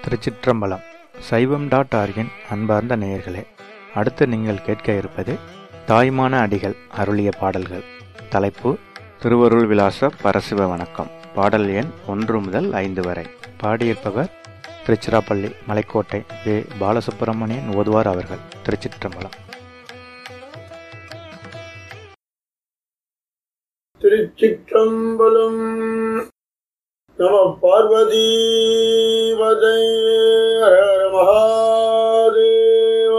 திருச்சிற்றம்பலம் சைவம் டாட் ஆர்கின் அன்பார்ந்த நேயர்களே அடுத்து நீங்கள் கேட்க இருப்பது தாய்மான அடிகள் அருளிய பாடல்கள் தலைப்பு திருவருள் விலாச பரசிவ வணக்கம் பாடல் எண் ஒன்று முதல் ஐந்து வரை பாடியிருப்பவர் திருச்சிராப்பள்ளி மலைக்கோட்டை வே பாலசுப்பிரமணியன் ஓதுவார் அவர்கள் திருச்சிற்றம்பலம் திருச்சிற்றம்பலம் நம பார்வதி வதையர மகாதேவ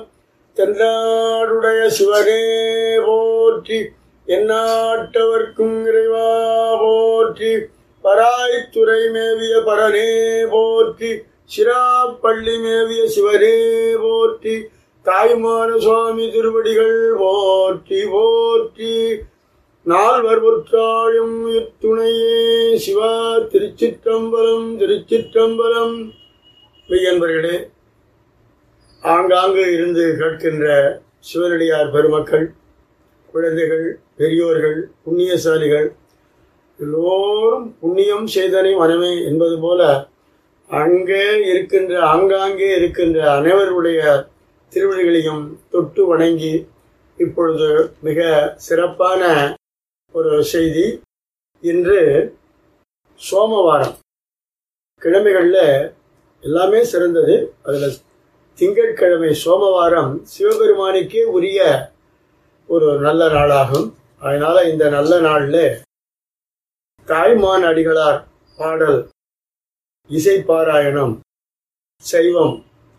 தென்னாடுடைய சிவனே போற்றி எந்நாட்டவர்க்கும் இறைவா போற்றி பராய்த்துறை மேவிய பரனே போற்றி சிராப்பள்ளி மேவிய சிவனே போற்றி தாய்மான சுவாமி திருவடிகள் போற்றி போற்றி நால்வர் பொற்றாழும் இத்துணையே சிவா திருச்சிற்றம்பலம் திருச்சிற்றம்பலம் மெய்யன்பர்களே ஆங்காங்கு இருந்து கேட்கின்ற சிவனடியார் பெருமக்கள் குழந்தைகள் பெரியோர்கள் புண்ணியசாலிகள் எல்லோரும் புண்ணியம் செய்தனை மனமே என்பது போல அங்கே இருக்கின்ற ஆங்காங்கே இருக்கின்ற அனைவருடைய திருவடிகளையும் தொட்டு வணங்கி இப்பொழுது மிக சிறப்பான ஒரு செய்தி இன்று சோமவாரம் கிழமைகளில் எல்லாமே சிறந்தது அதில் திங்கட்கிழமை சோமவாரம் சிவபெருமானுக்கே உரிய ஒரு நல்ல நாளாகும் அதனால இந்த நல்ல நாளில் தாய்மான் அடிகளார் பாடல் இசை பாராயணம் சைவம்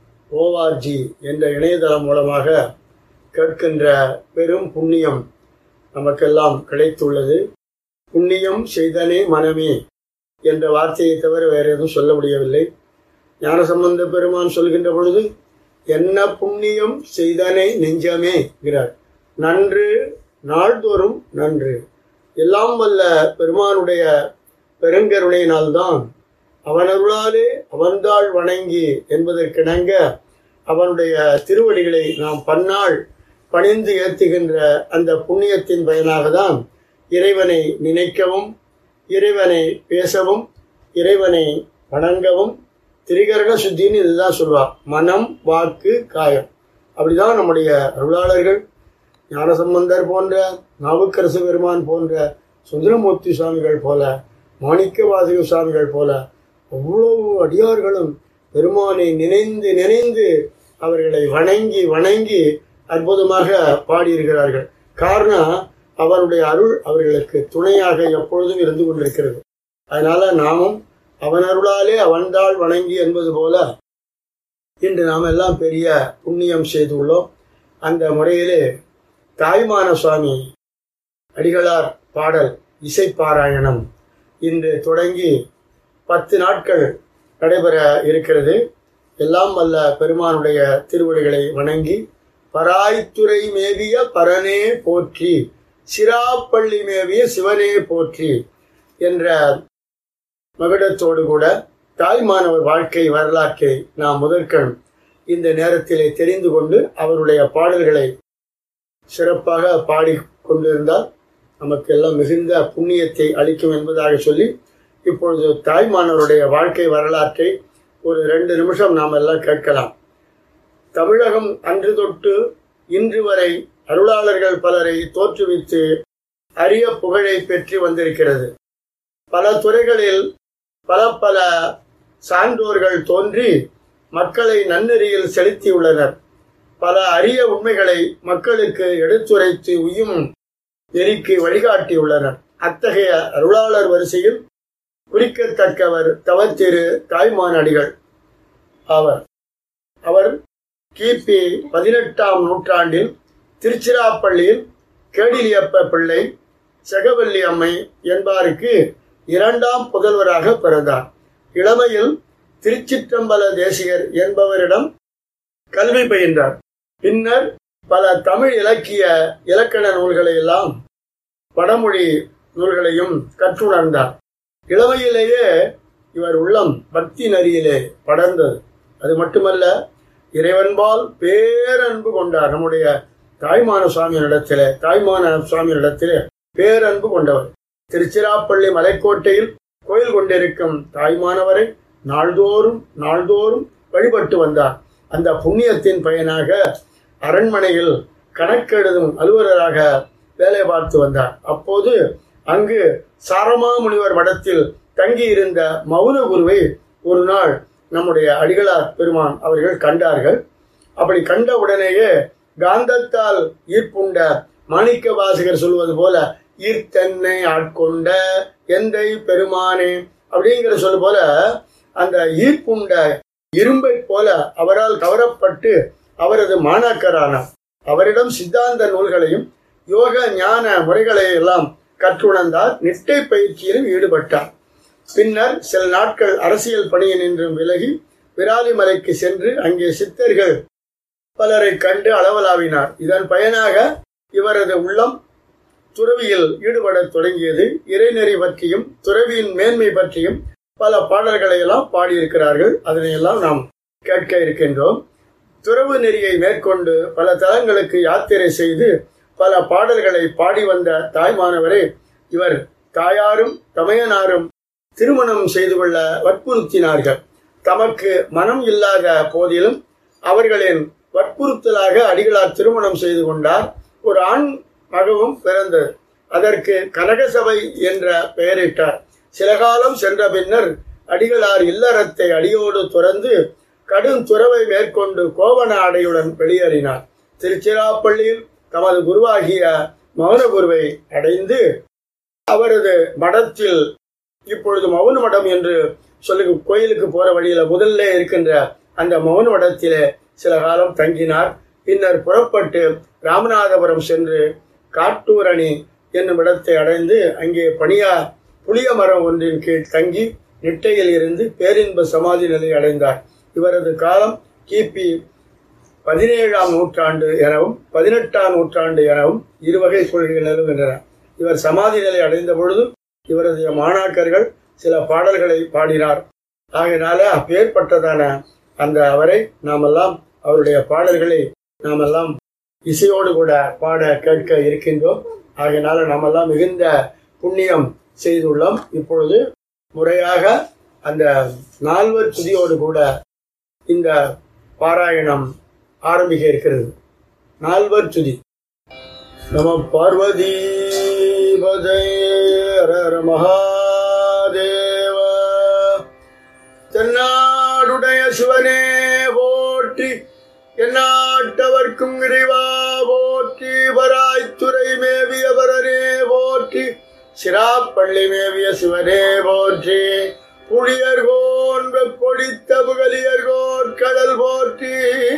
ஓஆர்ஜி என்ற இணையதளம் மூலமாக கேட்கின்ற பெரும் புண்ணியம் நமக்கெல்லாம் கிடைத்துள்ளது புண்ணியம் செய்தனே மனமே என்ற வார்த்தையை தவிர வேற எதுவும் சொல்ல முடியவில்லை ஞானசம்பந்த பெருமான் சொல்கின்ற பொழுது என்ன புண்ணியம் செய்தனே நெஞ்சமே என்கிறார் நன்று நாள்தோறும் நன்று எல்லாம் வல்ல பெருமானுடைய பெருங்கருணையினால்தான் அவனருளாலே அவன்தாள் வணங்கி என்பதற்கிணங்க அவனுடைய திருவடிகளை நாம் பன்னாள் பணிந்து ஏத்துகின்ற அந்த புண்ணியத்தின் பயனாக தான் இறைவனை நினைக்கவும் இறைவனை பேசவும் இறைவனை வணங்கவும் திரிகரண சுத்தின்னு இதுதான் சொல்வா மனம் வாக்கு காயம் அப்படிதான் நம்முடைய அருளாளர்கள் ஞானசம்பந்தர் போன்ற நாவுக்கரசு பெருமான் போன்ற சுந்தரமூர்த்தி சுவாமிகள் போல மாணிக்க வாசக சுவாமிகள் போல அவ்வளவு அடியார்களும் பெருமானை நினைந்து நினைந்து அவர்களை வணங்கி வணங்கி அற்புதமாக பாடியிருக்கிறார்கள் காரணம் அவருடைய அருள் அவர்களுக்கு துணையாக எப்பொழுதும் இருந்து கொண்டிருக்கிறது அதனால நாமும் அவன் அருளாலே அவன்தாள் வணங்கி என்பது போல இன்று நாம் எல்லாம் பெரிய புண்ணியம் செய்துள்ளோம் அந்த முறையிலே தாய்மான சுவாமி அடிகளார் பாடல் இசை பாராயணம் இன்று தொடங்கி பத்து நாட்கள் நடைபெற இருக்கிறது எல்லாம் வல்ல பெருமானுடைய திருவடிகளை வணங்கி பராய்த்துறை மேவிய பரனே போற்றி சிராப்பள்ளி மேவிய சிவனே போற்றி என்ற மகுடத்தோடு கூட தாய்மானவர் வாழ்க்கை வரலாற்றை நாம் முதற்கண் இந்த நேரத்திலே தெரிந்து கொண்டு அவருடைய பாடல்களை சிறப்பாக பாடி கொண்டிருந்தால் நமக்கு எல்லாம் மிகுந்த புண்ணியத்தை அளிக்கும் என்பதாக சொல்லி இப்பொழுது தாய்மானவருடைய வாழ்க்கை வரலாற்றை ஒரு ரெண்டு நிமிஷம் நாம் எல்லாம் கேட்கலாம் தமிழகம் அன்று தொட்டு இன்று வரை அருளாளர்கள் பலரை தோற்றுவித்து அரிய புகழை பெற்று வந்திருக்கிறது பல துறைகளில் பல பல சான்றோர்கள் தோன்றி மக்களை நன்னெறியில் செலுத்தியுள்ளனர் பல அரிய உண்மைகளை மக்களுக்கு எடுத்துரைத்து உயும் நெறிக்கு வழிகாட்டியுள்ளனர் அத்தகைய அருளாளர் வரிசையில் குறிக்கத்தக்கவர் தவத்திரு தாய்மானடிகள் அவர் அவர் கிபி பதினெட்டாம் நூற்றாண்டில் திருச்சிராப்பள்ளியில் கேடிலியப்ப பிள்ளை செகவல்லி அம்மை என்பாருக்கு இரண்டாம் புதல்வராக பிறந்தார் இளமையில் திருச்சிற்றம்பல தேசிகர் என்பவரிடம் கல்வி பயின்றார் பின்னர் பல தமிழ் இலக்கிய இலக்கண நூல்களை எல்லாம் வடமொழி நூல்களையும் கற்றுணர்ந்தார் இளமையிலேயே இவர் உள்ளம் பக்தி நரியிலே படர்ந்தது அது மட்டுமல்ல இறைவன்பால் பேரன்பு கொண்டார் நம்முடைய தாய்மான சுவாமியினிடத்திலே தாய்மான சுவாமியினிடத்திலே பேரன்பு கொண்டவர் திருச்சிராப்பள்ளி மலைக்கோட்டையில் கோயில் கொண்டிருக்கும் தாய்மானவரை நாள்தோறும் நாள்தோறும் வழிபட்டு வந்தார் அந்த புண்ணியத்தின் பயனாக அரண்மனையில் கணக்கெழுதும் அலுவலராக வேலை பார்த்து வந்தார் அப்போது அங்கு சாரமா முனிவர் மடத்தில் தங்கியிருந்த மௌன குருவை ஒரு நாள் நம்முடைய அடிகளார் பெருமான் அவர்கள் கண்டார்கள் அப்படி கண்ட உடனேயே காந்தத்தால் ஈர்ப்புண்ட மாணிக்க வாசகர் சொல்வது போல ஈர்த்தன்னை ஆட்கொண்ட எந்தை பெருமானே அப்படிங்கிற சொல் போல அந்த ஈர்ப்புண்ட இரும்பை போல அவரால் கவரப்பட்டு அவரது மாணாக்கரானார் அவரிடம் சித்தாந்த நூல்களையும் யோக ஞான முறைகளை எல்லாம் கற்றுணர்ந்தார் நிட்டை பயிற்சியிலும் ஈடுபட்டார் பின்னர் சில நாட்கள் அரசியல் பணியில் நின்றும் விலகி விராலிமலைக்கு சென்று அங்கே சித்தர்கள் பலரை கண்டு அளவலாவினார் இதன் பயனாக இவரது உள்ளம் துறவியில் ஈடுபடத் தொடங்கியது இறைநெறி பற்றியும் துறவியின் மேன்மை பற்றியும் பல பாடல்களை எல்லாம் பாடியிருக்கிறார்கள் அதனையெல்லாம் நாம் கேட்க இருக்கின்றோம் துறவு நெறியை மேற்கொண்டு பல தலங்களுக்கு யாத்திரை செய்து பல பாடல்களை பாடி வந்த தாய்மானவரை இவர் தாயாரும் தமையனாரும் திருமணம் செய்து கொள்ள வற்புறுத்தினார்கள் தமக்கு மனம் இல்லாத போதிலும் அவர்களின் வற்புறுத்தலாக அடிகளார் திருமணம் செய்து கொண்டார் ஒரு ஆண் மகவும் பிறந்தது அதற்கு கனகசபை என்ற பெயரிட்டார் சில காலம் சென்ற பின்னர் அடிகளார் இல்லறத்தை அடியோடு துறந்து கடும் துறவை மேற்கொண்டு கோவண ஆடையுடன் வெளியேறினார் திருச்சிராப்பள்ளியில் தமது குருவாகிய மௌன குருவை அடைந்து அவரது மடத்தில் இப்பொழுது மௌன மடம் என்று சொல்லி கோயிலுக்கு போற வழியில முதல்ல இருக்கின்ற அந்த மௌன மடத்திலே சில காலம் தங்கினார் பின்னர் புறப்பட்டு ராமநாதபுரம் சென்று காட்டூரணி என்னும் இடத்தை அடைந்து அங்கே பணியா புளிய மரம் ஒன்றின் கீழ் தங்கி நிட்டையில் இருந்து பேரின்ப சமாதி நிலை அடைந்தார் இவரது காலம் கிபி பதினேழாம் நூற்றாண்டு எனவும் பதினெட்டாம் நூற்றாண்டு எனவும் இருவகை கொள்கைகள் நிலவுகின்றன இவர் சமாதி நிலை அடைந்த பொழுது இவரது மாணாக்கர்கள் சில பாடல்களை பாடினார் ஆகையினால அப்பேற்பட்டதான அந்த அவரை நாமெல்லாம் அவருடைய பாடல்களை நாமெல்லாம் இசையோடு கூட பாட கேட்க இருக்கின்றோம் ஆகையினால நாமெல்லாம் மிகுந்த புண்ணியம் செய்துள்ளோம் இப்பொழுது முறையாக அந்த நால்வர் துதியோடு கூட இந்த பாராயணம் ஆரம்பிக்க இருக்கிறது நால்வர் துதி நம பார்வதி பதர மகாதேவ தென்னாடுடைய சிவனே போற்றி எந்நாட்டவர்க்கும் இறைவா போற்றி வராய்த்துறை மேவியவரனே போற்றி சிராப்பள்ளி மேவிய சிவனே போற்றி புளியர்கோன் வெப்பொடித்த புகலியர்கோன் கடல் போற்றி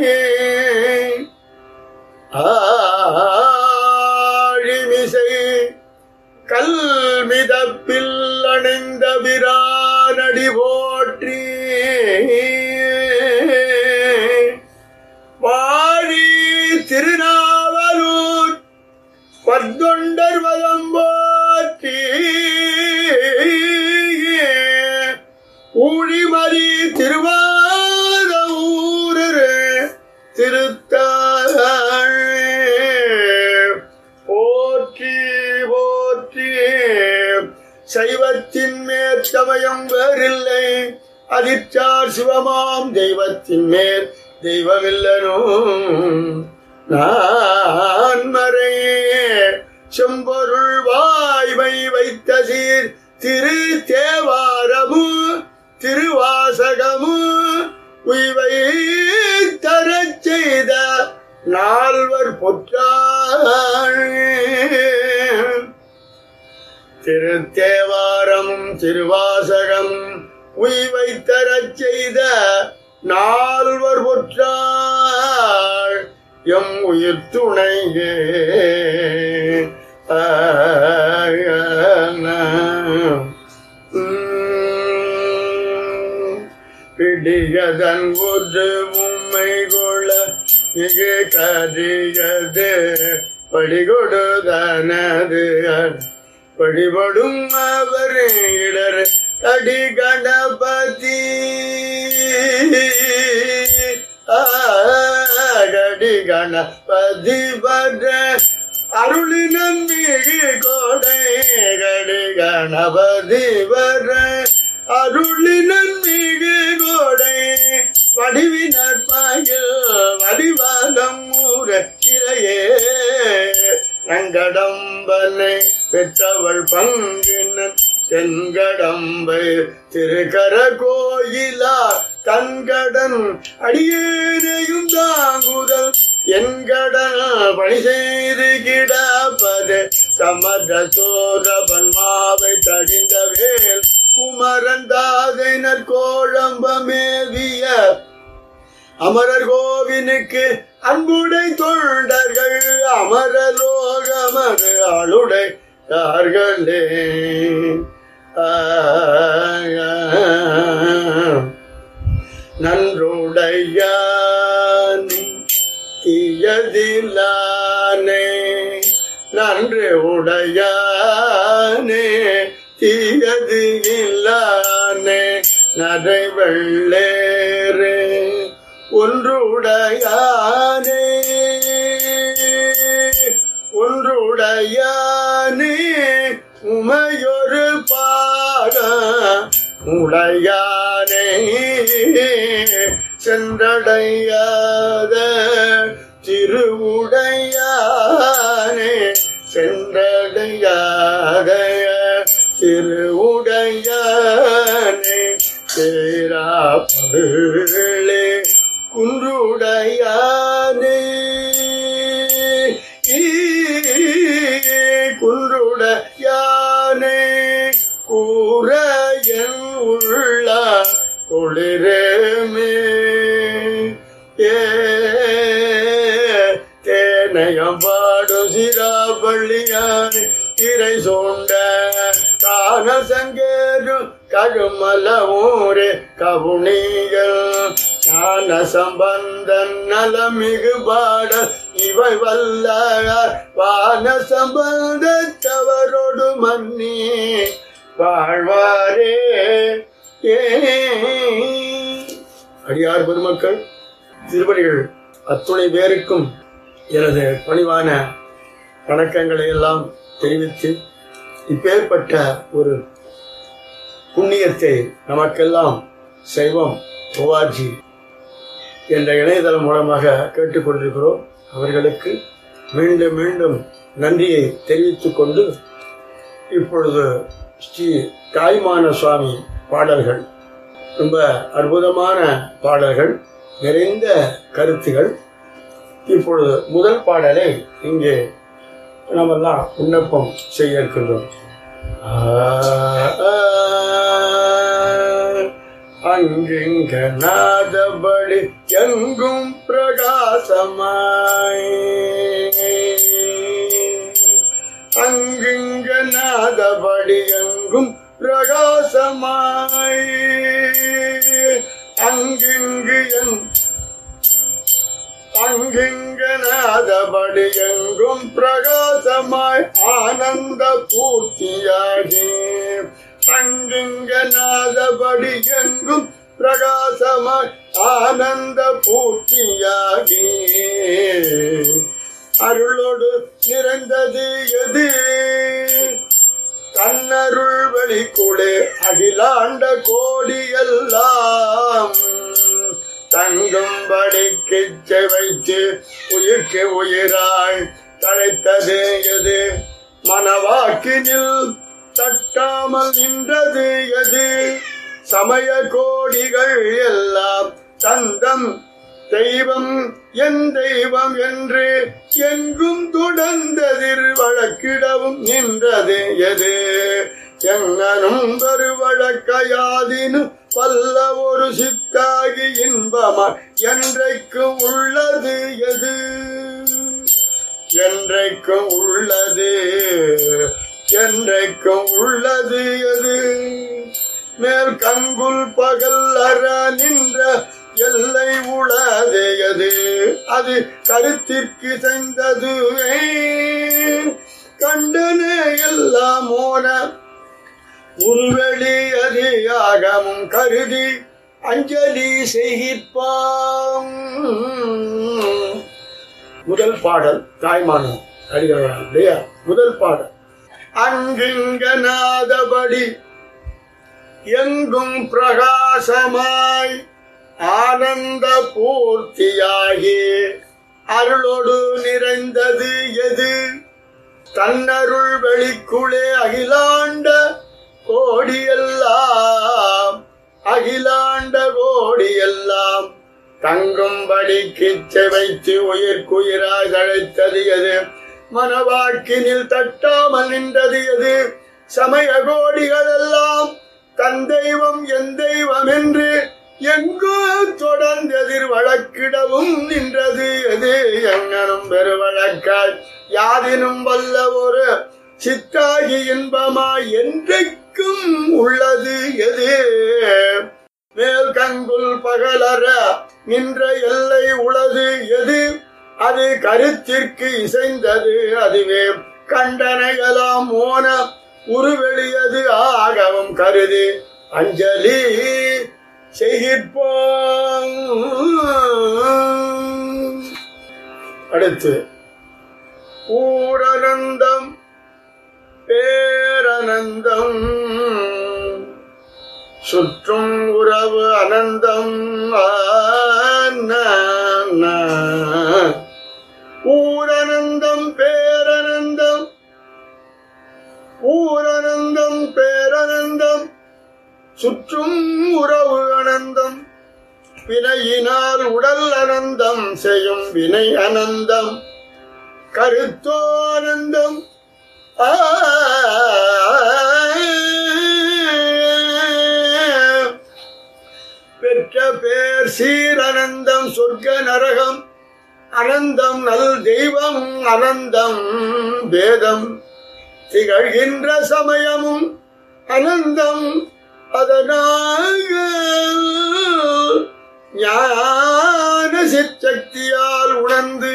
ஆழிமிசை கல் மிதப்பில் அணைந்த பிரானடி போற்றி வாழி திருநாவலூர் பத்தொண்டர் வதம் போற்றி ஊழிமறி திருவாத ஊரே திருத்தாள் போற்றி போற்றி சைவத்தின் மேற் சமயம் வேறில்லை அதிர்ச்சார் சிவமாம் தெய்வத்தின் மேல் தெய்வமில்லனோ நான் மறையே செம்பொருள் வாய்மை வைத்த சீர் திரு தேவாரமு திருவாசகமு உய்வை தரச் செய்த நால்வர் பொற்றாள் திருத்தேவாரமும் திருவாசகம் உய்வை தரச் செய்த நால்வர் பொற்றாள் எம் உயிர் துணையே பிடிகதன் ஒரு உண்மை கொள்ள மிகு கரியது படிகொடுதனது படிபடும் அவர் இடர் அடி கணபதி கடி கணபதி வர அருளினன் மிகு கோடை கடி கணபதி வர அருளினன் மிகு கோடை வடிவினர் பாயில் வடிவாதம் மூற இறையே நங்கடம்பனை பெற்றவள் பங்கினன் தென்கடம்பை திருக்கர கோயிலா தன்கடன் அடியேனையும் தாங்குதல் என்கடன் பணி செய்து கிடப்பது சமர சோரபன் மாவை தடிந்த வேல் குமரன் தாதைனர் கோழம்பமேவிய அமரர் கோவினுக்கு அன்புடை தொண்டர்கள் அமரலோகமது ஆளுடை யார்களே நன்றுடையானி தீயதிலானே நன்று உடையானே தீயது இல்லானே நடை வெள்ளேரே ஒன்றுடையானே ஒன்றுடையானே உமையொரு பாக உடையானே சென்றடையாத திருவுடையானே சென்றடையாத திருவுடையானே சேராப்பருளே குன்றுடையானே குன்றுடையானே கூரையன் உள்ள குளிரமே ஏ தேனயம் பாடு சிராபள்ளியானே திரை சோண்ட காண சங்கேரு கழுமல ஊரே கவுனிகள் ஞான சம்பந்தன் நலமிகு பாட இவை வல்ல வான சம்பந்தத்தவரோடு மன்னி வாழ்வாரே ஏ அடியார் பெருமக்கள் திருப்படிகள் அத்துணை பேருக்கும் எனது பணிவான வணக்கங்களை எல்லாம் தெரிவித்து இப்பேற்பட்ட ஒரு புண்ணியத்தை நமக்கெல்லாம் சைவம் ஓஆர்ஜி என்ற இணையதளம் மூலமாக கேட்டுக்கொண்டிருக்கிறோம் அவர்களுக்கு மீண்டும் மீண்டும் நன்றியை தெரிவித்துக் கொண்டு இப்பொழுது ஸ்ரீ தாய்மான சுவாமி பாடல்கள் ரொம்ப அற்புதமான பாடல்கள் நிறைந்த கருத்துகள் இப்பொழுது முதல் பாடலை இங்கே நாமெல்லாம் விண்ணப்பம் செய்ய இருக்கின்றோம் ஆ, ஆ, அங்கிங்க நாதபடி எங்கும் பிரகாசமாய் அங்கிங்க நாதபடி எங்கும் பிரகாசமாய் அங்கிங்கு எங் அங்கிங்கனாதபடி எங்கும் பிரகாசமாய் ஆனந்த பூர்த்தியாகி அங்கிங்கனாதபடி எங்கும் பிரகாசமாய் ஆனந்த பூர்த்தியாகி அருளோடு நிறைந்தது எது கண்ணருள் வெளிக்குளே அகிலாண்ட கோடியெல்லாம் தங்கும்படி கிச்சை வைத்து உயிர்க்கு உயிராய் தழைத்தது எது மனவாக்கினில் தட்டாமல் நின்றது எது சமய கோடிகள் எல்லாம் தந்தம் தெய்வம் என் தெய்வம் என்று எங்கும் தொடர்ந்ததிர் வழக்கிடவும் நின்றது எது எங்கனும் ஒரு வழக்கையாதினு பல்ல ஒரு சித்தாகி இன்பமா என்றைக்கும் உள்ளது எது என்றைக்கும் உள்ளது என்றைக்கும் உள்ளது எது மேல் கங்குல் பகல் அற நின்ற எல்லை உளது எது அது கருத்திற்கு சென்றதுவே கண்டனே எல்லாம் மோன உருவெளி அதியாகமும் கருதி அஞ்சலி செய்கிப்பாம் முதல் பாடல் தாய்மானம் அடிகளுடைய முதல் பாடல் அங்கிங்கனாதபடி எங்கும் பிரகாசமாய் ஆனந்த பூர்த்தியாகி அருளோடு நிறைந்தது எது தன்னருள் வெளிக்குளே அகிலாண்ட கோடியெல்லாம் அகிலாண்ட கோடியெல்லாம் தங்கும்படி கிச்சை வைத்து உயிர்க்குயிராய் தழைத்தது எது மனவாக்கினில் தட்டாமல் நின்றது எது சமய கோடிகள் எல்லாம் தன் தெய்வம் என் தெய்வம் என்று எங்கோ தொடர்ந்து எதிர் வழக்கிடவும் நின்றது எது எங்கனும் பெருவழக்காய் யாதினும் வல்ல ஒரு சித்தாகி இன்பமாய் என்றைக்கும் உள்ளது எது மேல் கங்குல் பகலற நின்ற எல்லை உளது எது அது கருத்திற்கு இசைந்தது அதுவே கண்டனையெல்லாம் மோன உருவெளியது ஆகவும் கருதி அஞ்சலி செய்கிற்போம் அடுத்து ஊரனந்தம் பேரனந்தம் சுற்றும் உறவு அனந்தம் ஊரனந்தம் பேரனந்தம் ஊரனந்தம் பேரனந்தம் சுற்றும் உறவு அனந்தம் வினையினால் உடல் அனந்தம் செய்யும் வினை அனந்தம் கருத்தோ அனந்தம் ஆ பெற்ற பேர் சீரனந்தம் சொர்க்க நரகம் அனந்தம் நல் தெய்வம் அனந்தம் வேதம் திகழ்கின்ற சமயமும் அனந்தம் அதனாக ஞான சிற்சக்தியால் உணர்ந்து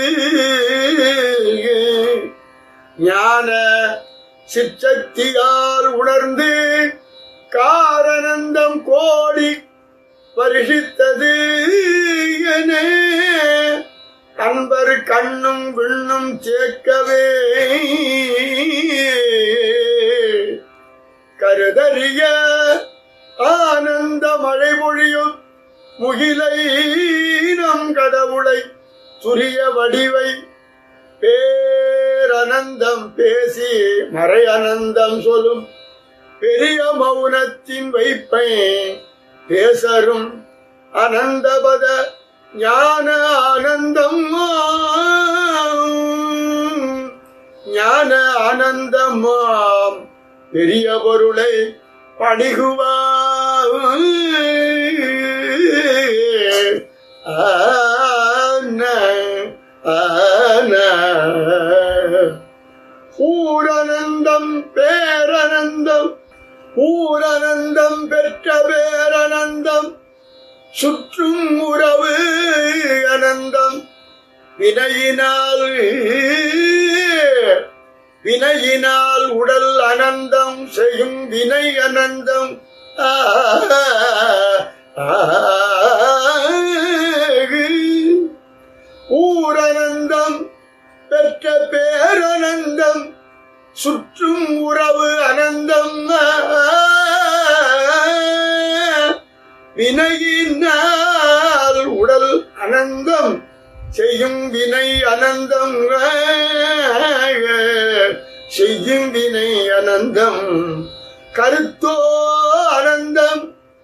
ஞான சிற்சக்தியால் உணர்ந்து காரணந்தம் கோடி பரிசித்தது என அன்பர் கண்ணும் விண்ணும் சேர்க்கவே கருதறிய ஆனந்த மழை பொழியும் முகிலை நம் கடவுளை துரிய வடிவை பேரனந்தம் பேசி மறை அனந்தம் சொல்லும் பெரிய மௌனத்தின் வைப்பை பேசரும் அனந்தபத ஞான ஆனந்தம் ஞான ஆனந்தமாம் பெரிய பொருளை பணிகுவா ஊரனந்தம் பேரனந்தம் ஊரனந்தம் பெற்ற பேரனந்தம் சுற்றும் உறவு அனந்தம் வினையினால் வினையினால் உடல் அனந்தம் செய்யும் வினை அனந்தம் ஆ, ஆ, ஊரனந்தம் பெற்ற பேரனந்தம் சுற்றும் உறவு அனந்தம் வினையினால் உடல் அனந்தம் செய்யும் வினை அனந்தம் செய்யும் வினை அனந்தம் கருத்தோ அனந்தம்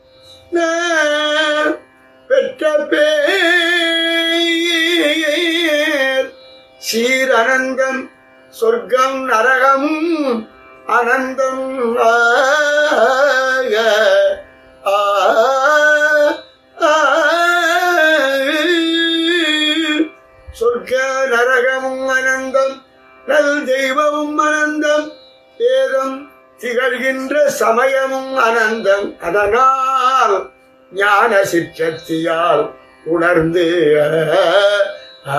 பெற்ற பேர் சீர் அனந்தம் சொர்க்கம் நரகம் அனந்தம் ஆக ஆ, ஆ, சொர்க்க நரகமும் அனந்தம் நல் தெய்வமும் அனந்தம் வேதம் திகழ்கின்ற சமயமும் அனந்தம் அதனால் ஞான சிற்றத்தியால் உணர்ந்து ஆ,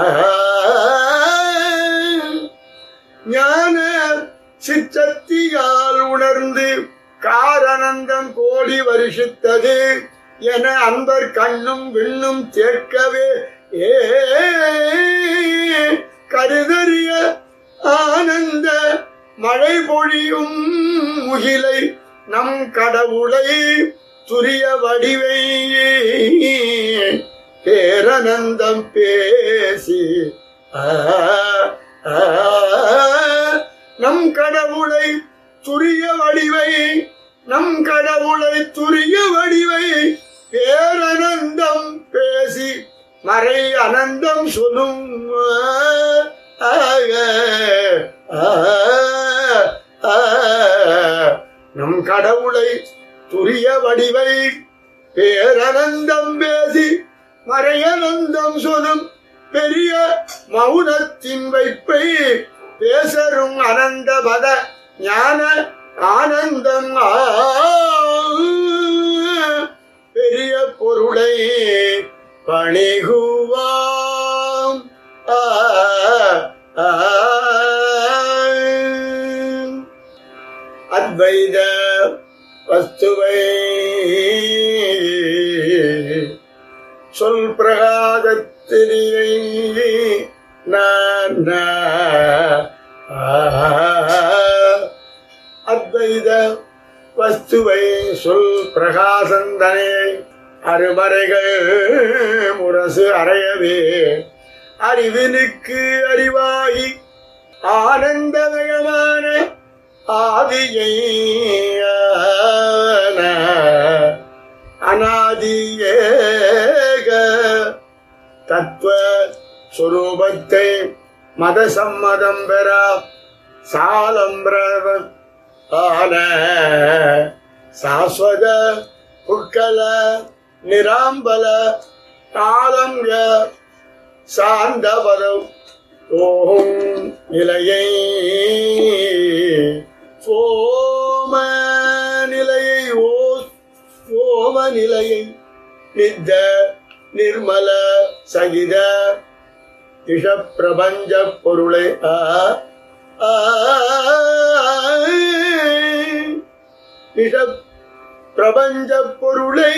ஞான சிற்றத்தியால் உணர்ந்து காரணந்தம் கோடி வருஷித்தது என அன்பர் கண்ணும் விண்ணும் சேர்க்கவே ஏ கருதறிய ஆனந்த மழை பொழியும் முகிலை நம் கடவுளை துரிய வடிவை பேரனந்தம் பேசி ஆ, ஆ, நம் கடவுளை துரிய வடிவை நம் கடவுளை துரிய வடிவை பேரனந்தம் பேசி மறை அனந்தம் சொல்லும் ஆக, ஆ, ஆ, நம் கடவுளை துரிய வடிவை பேரனந்தம் பேசி மறையனந்தம் சொல்லும் பெரிய மௌனத்தின் வைப்பை பேசரும் அனந்த பத ஞான ஆனந்தம் ஆ, பெரிய பொருளை பணிகுவாம் ஆ, ஆ, அத்வைத வஸ்துவை சொல் பிரகாதத்திரியை நான் அத்வைத வஸ்துவை சொல் பிரகாசந்தனே அருமறைகள் முரசு அறையவே அறிவினுக்கு அறிவாகி ஆனந்தமயமான ஆதியை அநாதியேக தத்துவ சுரூபத்தை மத சம்மதம் பெறா சாலம்பிரவ ஆன சாஸ்வத புட்கல நிராம்பல காலம் சாந்தபதம் ஓம் நிலையை சோம நிலையை ஓ சோம நிலையை நித்த நிர்மல சகித விஷ பிரபஞ்ச பொருளை ஆ ஆ, விஷ பிரபஞ்ச பொருளை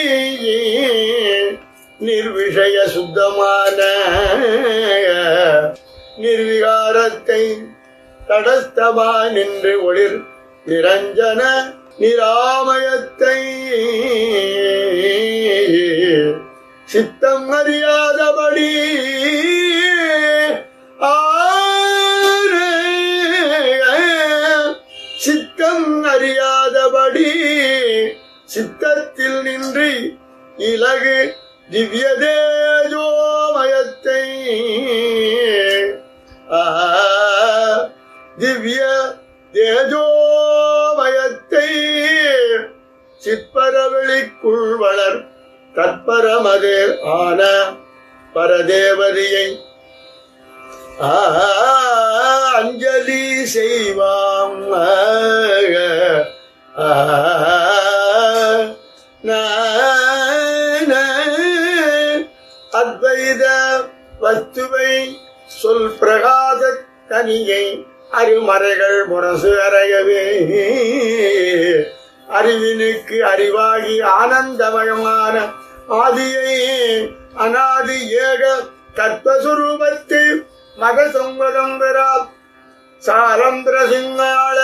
நிர்விஷய சுத்தமான நிர்விகாரத்தை தடஸ்தமா நின்று ஒளிர் நிரஞ்சன நிராமயத்தை சித்தம் அறியாதபடி ஆரே சித்தம் அறியாதபடி சித்தத்தில் நின்று இலகு திவ்ய தேஜோமயத்தை ஆ, திவ்ய தேஜோமயத்தை சிற்பரவெளிக்குள் வளர் தற்பரமது ஆன பரதேவதியை ஆ, அஞ்சலி செய்வாம் ஆ, நா, அத்வைத வஸ்துவை சொல் பிரகாச தனியை அருமறைகள் முரசு அறையவே அறிவினுக்கு அறிவாகி ஆனந்தமயமான ஆதியை அனாதி ஏக தத்வசுரூபத்து மக சம்பதம் பெறா சாரந்திர சிங்காள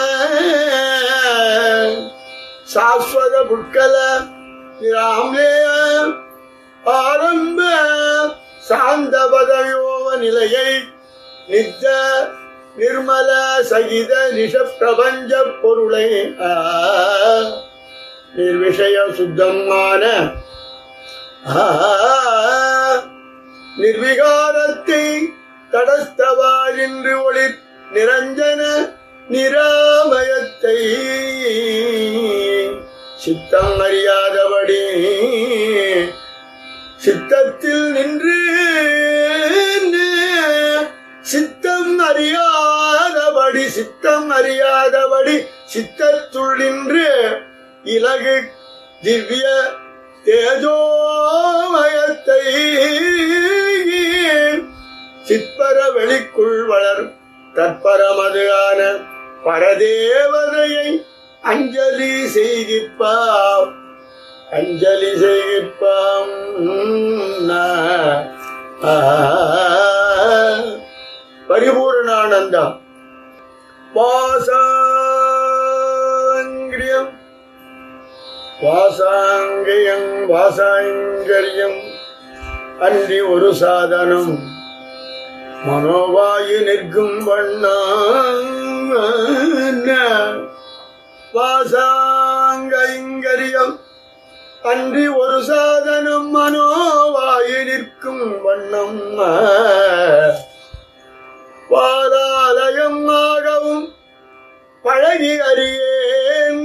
சாஸ்வத புட்கல ராம்லேய ஆரம்ப சாந்த பதயோக நிலையை நித்த நிர்மல சகித நிஷ பிரபஞ்ச பொருளை ஆ, நிர்விஷய சுத்தமான ஆ, நிர்விகாரத்தை தடஸ்தவாயின்று ஒளி நிரஞ்சன நிராமயத்தை சித்தம் அறியாதபடி சித்தத்தில் நின்று சித்தம் அறியாதபடி சித்தம் அறியாதபடி சித்தத்துள் நின்று இலகு திவ்ய தேஜோமயத்தை சிற்பர வெளிக்குள் வளர் தற்பரமது ஆன பரதேவதையை அஞ்சலி செய்கிப்பாம் அஞ்சலி செய்கிப்பாம் ஆ, பரிபூர்ணானந்தம் பாசாங்கிரிய வாசாங்கயம் வாசாங்கரியம் அன்றி ஒரு சாதனம் மனோவாயு நிற்கும் வண்ணாம் வாசாங்கரியம் அன்றி ஒரு சாதனம் மனோவாயு நிற்கும் வண்ணம் பாலாலயம் ஆகவும் பழகி அறியேன்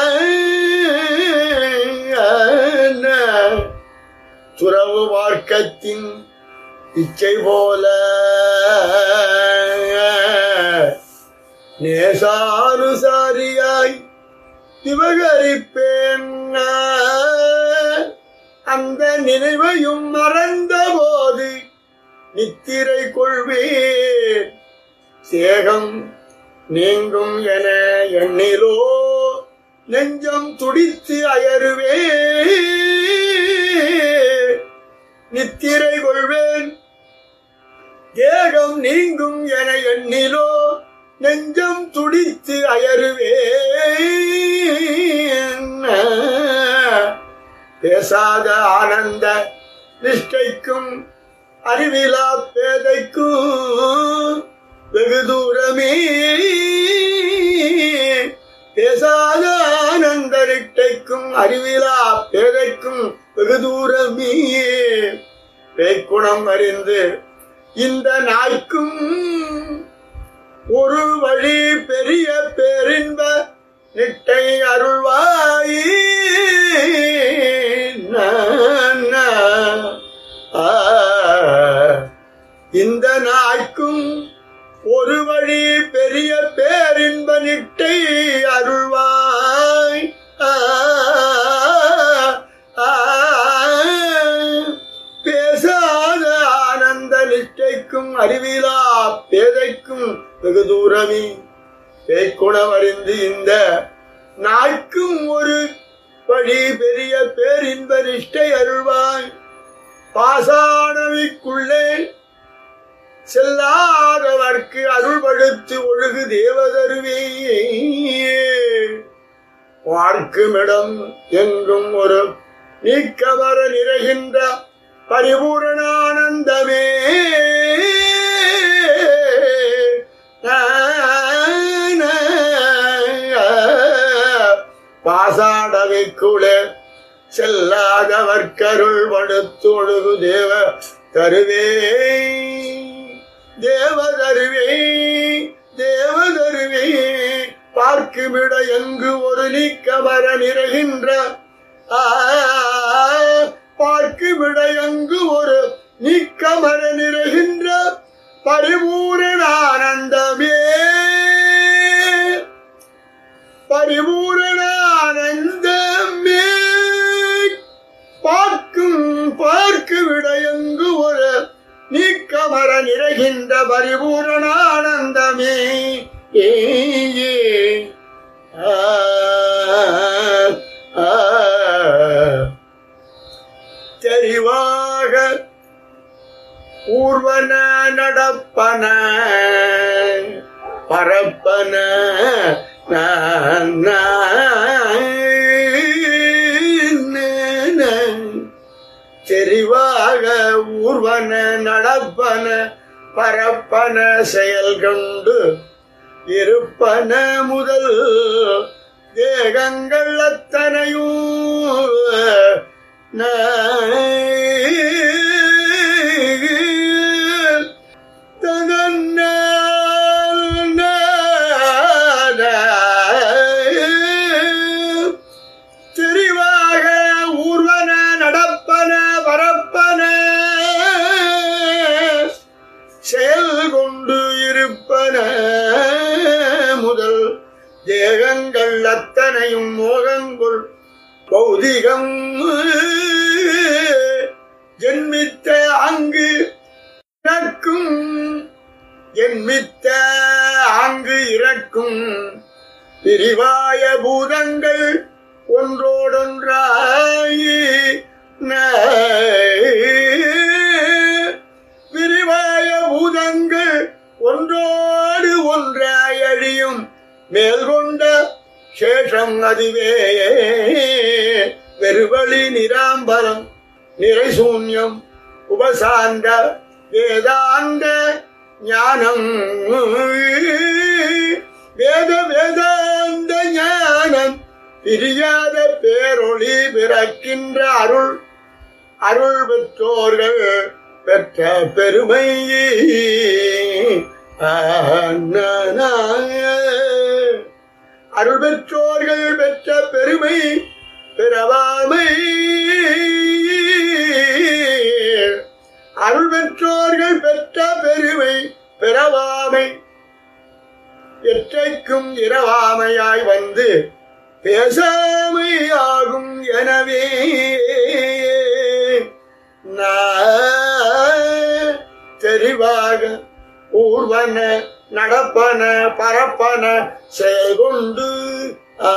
துறவு மார்க்கத்தின் இச்சை போல நேசானுசாரியாய் விவகரிப்பேன் அந்த நினைவையும் மறந்த போது நித்திரை கொள்வேன் சேகம் நீங்கும் என எண்ணிலோ நெஞ்சம் துடித்து அயருவே நித்திரை கொள்வேன் தேகம் நீங்கும் என எண்ணிலோ நெஞ்சம் துடித்து அயருவே பேசாத ஆனந்த நிஷ்டைக்கும் அறிவிலா பேதைக்கும் வெகு தூரமே பேசாத ஆனந்த நிஷ்டைக்கும் அறிவிலா பேதைக்கும் வெகு தூரமே பேய்க்குணம் அறிந்து இந்த நாய்க்கும் ஒரு வழி பெரிய பேரின்ப நிட்டை அருள்வாய் இந்த நாய்க்கும் ஒரு வழி பெரிய பேரின்ப நிட்டை அருள்வாய் ஆ, ஆ, பேசாத ஆனந்த நிஷ்டைக்கும் அறிவிலா பேதைக்கும் வெகு தூரமே பேய்க்குணம் அறிந்து இந்த நாய்க்கும் ஒரு வழி பெரிய பேரின்ப நிஷ்டை அருள்வாய் பாசானவிக்குள்ளே செல்லாதவர்க்கு அருள்படுத்து ஒழுகு தேவதருவே பார்க்குமிடம் எங்கும் ஒரு நீக்கவர நிறைகின்ற பரிபூரணானந்தமே பாசாடவைக்குளே செல்லாதவர் கருள் படுத்து ஒழுகு தேவ தருவே தேவ தருவே தேவ தருவே பார்க்குமிட எங்கு ஒரு நீக்கவர நிறைகின்ற ஆ, பார்க்குமிட எங்கு ஒரு நீக்கமர நிறைகின்ற பரிபூரண ஆனந்தமே பரிபூரண ஆனந்தமே பார்க்கும் பார்க்கு விடையங்கு ஒரு நீக்கமர நிறைகின்ற பரிபூரண ஆனந்தமே ஏ ஏ. ஆ, ஆ. தெரிவாக ஊர்வன நடப்பன பரப்பன நான் தெரிவாக ஊர்வன நடப்பன பரப்பன செயல் கண்டு இருப்பன முதல் தேகங்கள் அத்தனையும் தெரிவாக ஊர்வன நடப்பன பரப்பன செயல் கொண்டு இருப்பன முதல் தேகங்கள் அத்தனையும் மோகங்குள் பௌதிகம் ஜென்மித்த அங்கு இறக்கும் ஜென்மித்த அங்கு இறக்கும் பிரிவாய பூதங்கள் ஒன்றோடொன்றாய் விரிவாய பூதங்கள் ஒன்றோடு ஒன்றாய் அழியும் மேல் கொண்ட சேஷம் அதுவே வெறுவழி நிராம்பரம் நிறை சூன்யம் உபசாந்த வேதாந்த ஞானம் வேத வேதாந்த ஞானம் பிரியாத பேரொளி பிறக்கின்ற அருள் அருள் பெற்றோர்கள் பெற்ற பெருமை அருள் பெற்றோர்கள் பெற்ற பெருமை பிறவாமை அருள் பெற்றோர்கள் பெற்ற பெருமை பிறவாமை எற்றைக்கும் இரவாமையாய் வந்து பேசாமையாகும் எனவே நான் தெரிவாக ஊர்வன நடப்பன பரப்பன செயல்கொண்டு ஆ,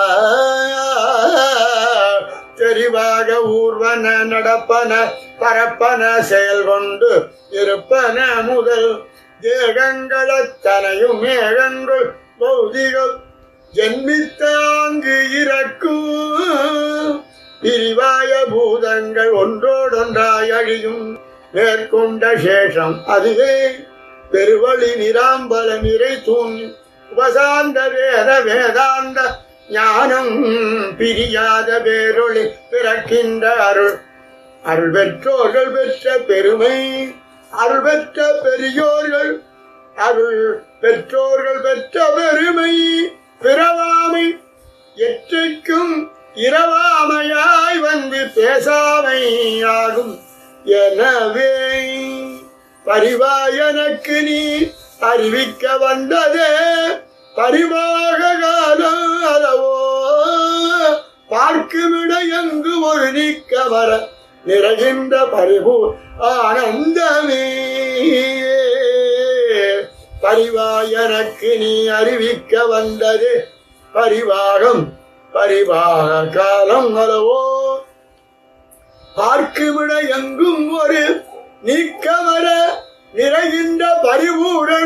தெரிவாக ஊர்வன நடப்பன பரப்பன செயல்கொண்டு இருப்பன முதல் தேகங்களத்தனையும் மேகங்கள் பௌதிகம் ஜென்மித்தாங்கு இறக்கும் பிரிவாய பூதங்கள் ஒன்றோடொன்றாய் அழியும் மேற்கொண்ட சேஷம் அதுவே பெருவழி நிராம்பல நிறை தூண் உபசாந்த வேத வேதாந்த ஞானம் பிரியாத பேரொளி பிறக்கின்ற அருள் அருள் பெற்றோர்கள் பெற்ற பெருமை அருள் பெற்ற பெரியோர்கள் அருள் பெற்றோர்கள் பெற்ற பெருமை பிறவாமை எற்றைக்கும் இரவாமையாய் வந்து பேசாமை ஆகும் எனவே பரிவாய் எனக்கு நீ அறிவிக்க வந்ததே பரிவாக காலம் அளவோ பார்க்குமிட எங்கு ஒரு நீக்க வர நிறைகின்ற பரிபு ஆனந்தமே பரிவாய் எனக்கு நீ அறிவிக்க வந்தது பரிவாகம் பரிவாக காலம் அளவோ பார்க்குமிட எங்கும் ஒரு நீக்கமர நிறைகின்ற பரிபூரண